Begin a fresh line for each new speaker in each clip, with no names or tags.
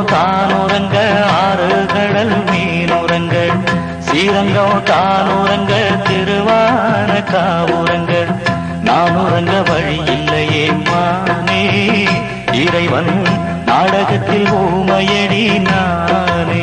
தானுறங்க ஆறு கடல் மீனுறங்க ஸ்ரீரங்கம் தானுறங்க திருவான காவுறங்க நான் உறங்க வழி இல்லையே மானே இறைவன் நாடகத்தில் ஊமையடி நானே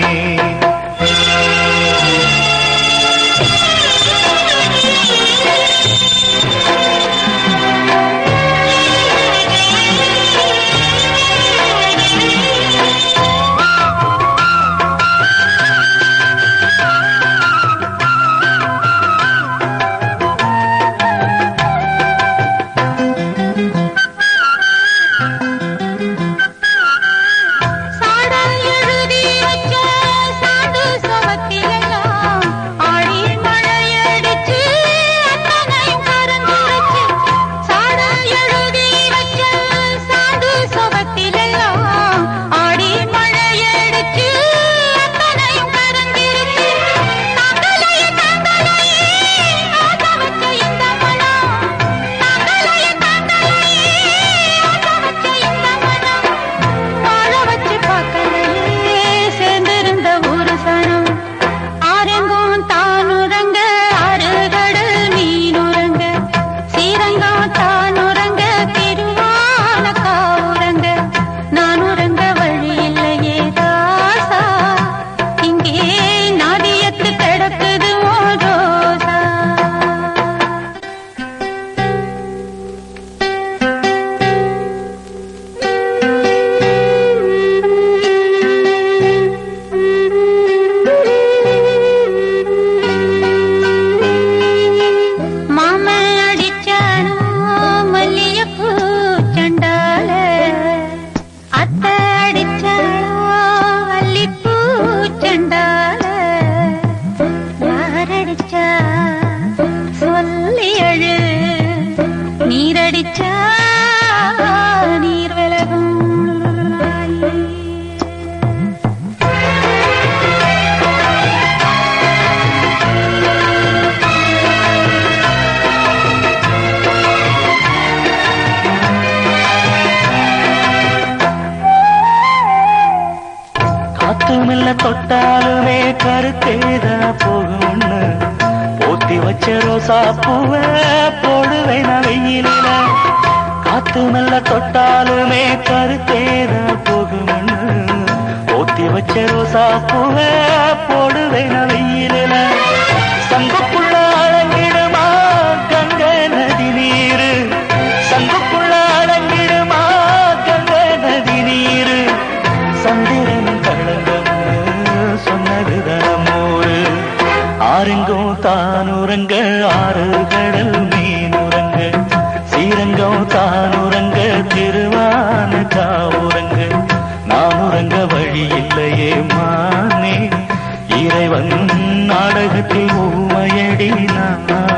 சாடா எழுதி வச்ச சாண்டு சவத்திலெல்லாம் ஆடி மழையடிச்சு அத்தனையும் கரந்துரைச்சு சாடா எழுதி வச்ச சாண்டு சவத்திலெல்லாம் ஆடி மழையடிச்சு அத்தனையும் கரந்திருச்சு தாங்கலையே தாங்கலையே ஆசை வச்ச இந்த மனம் தாங்கலையே தாங்கலையே ஆசை வச்ச இந்த மனம் வாழ வச்சு பார்க்கலையே சேர்ந்திருந்த ஒரு சனம் ஆரெங்கும் தானுறங்க ஆறுகடல் மீனுறங்க சீரங்கம் தானுறங்க திருவான காவுறங்க நான் உறங்க வழி இல்லையே தாசா இங்கே நாதியத்து கிடக்குது ஓ ரோசா மாம அடிச்சானோ மல்லியப்பூ சண்டால அத்தை அடிச்சாளோ அல்லிப்பூ சண்டால யாரடிச்சா சொல்லி அழு நீரடிச்சா நீர் விலகும்
காத்து மெல்ல தொட்டாலுமே கருத்தேதா போகும்னு போத்தி வச்ச ரோசா பூவ போடுவேன் நான் வெயிலில காத்து மெல்ல தொட்டாலுமே கருத்தேதா போகும்னு போத்தி வச்ச ரோசா பூவ போடுவேன் நான் வெயிலில சங்குக்குள்ள அழகிடுமா கங்க நதி நீரு சங்குக்குள்ள அடங்கிடுமா கங்க நதி நீரு சந்திரன் களங்கம்னு சொன்னது தனமோரு ஆறுங்கும் தானுறங்க ஆறு கடல் மீனுறங்க ஸ்ரீரங்கம் தானுறங்க திருவான காவுறங்க நான் உறங்க வழி இல்லையே மானே இறைவன் நாடகத்தில் ஊமையடி நான்